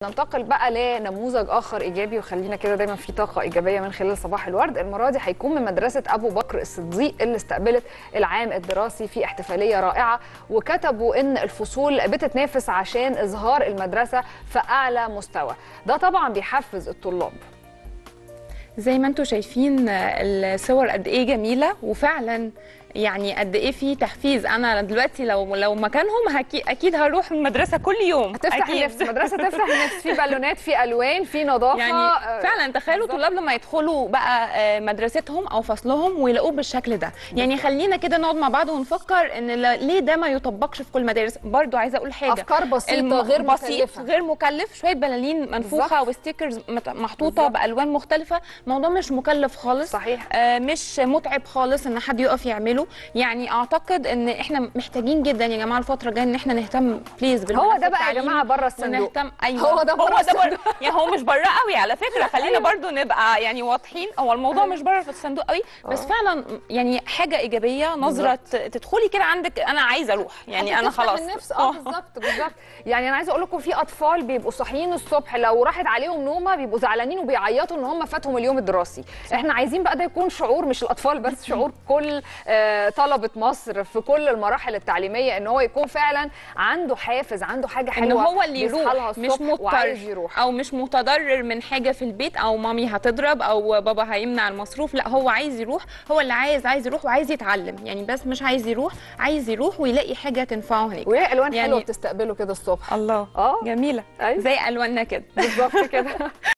ننتقل بقى لنموذج اخر ايجابي وخلينا كده دايما في طاقه ايجابيه من خلال صباح الورد المره دي هيكون من مدرسه ابو بكر الصديق اللي استقبلت العام الدراسي في احتفاليه رائعه وكتبوا ان الفصول بتتنافس عشان اظهار المدرسه في اعلى مستوى ده طبعا بيحفز الطلاب زي ما انتم شايفين الصور قد ايه جميله وفعلا يعني قد ايه في تحفيز انا دلوقتي لو لو مكانهم هكي اكيد هروح المدرسه كل يوم هتفتح أكيد. النفس مدرسه تفتح النفس في بالونات في الوان في نظافه يعني آه، فعلا تخيلوا بالظبط. طلاب لما يدخلوا بقى آه، مدرستهم او فصلهم ويلاقوه بالشكل ده يعني خلينا كده نقعد مع بعض ونفكر ان ل- ليه ده ما يطبقش في كل المدارس برضو عايزه اقول حاجه افكار بسيطه الم- غير بسيط مكلفه غير مكلف شويه بلالين منفوخه بالظبط. وستيكرز مت- محطوطه بالظبط. بالوان مختلفه الموضوع مش مكلف خالص صحيح آه، مش متعب خالص ان حد يقف يعمله يعني اعتقد ان احنا محتاجين جدا يا جماعه الفتره الجايه ان احنا نهتم بليز هو ده بقى يا جماعه بره الصندوق ونهتم ايوه هو ده بره هو ده الصندوق. بره يعني هو مش بره قوي على فكره خلينا أيوة. برضو نبقى يعني واضحين هو الموضوع مش بره في الصندوق قوي بس آه. فعلا يعني حاجه ايجابيه نظره تدخلي كده عندك انا عايزه اروح يعني انا هتفتح خلاص النفس اه بالظبط بالظبط يعني انا عايزه اقول لكم في اطفال بيبقوا صاحيين الصبح لو راحت عليهم نومه بيبقوا زعلانين وبيعيطوا ان هم فاتهم اليوم الدراسي احنا عايزين بقى ده يكون شعور مش الاطفال بس شعور كل آه، طلبه مصر في كل المراحل التعليميه ان هو يكون فعلا عنده حافز عنده حاجه ان حلوه هو اللي بيصحى لها يروح مش الصبح وعايز مضطر يروح او مش متضرر من حاجه في البيت او مامي هتضرب او بابا هيمنع المصروف لا هو عايز يروح هو اللي عايز عايز يروح وعايز يتعلم يعني بس مش عايز يروح عايز يروح ويلاقي حاجه تنفعه هناك وهي الوان يعني- حلوه بتستقبله كده الصبح الله اه جميله أيوة. زي الواننا كده بالظبط كده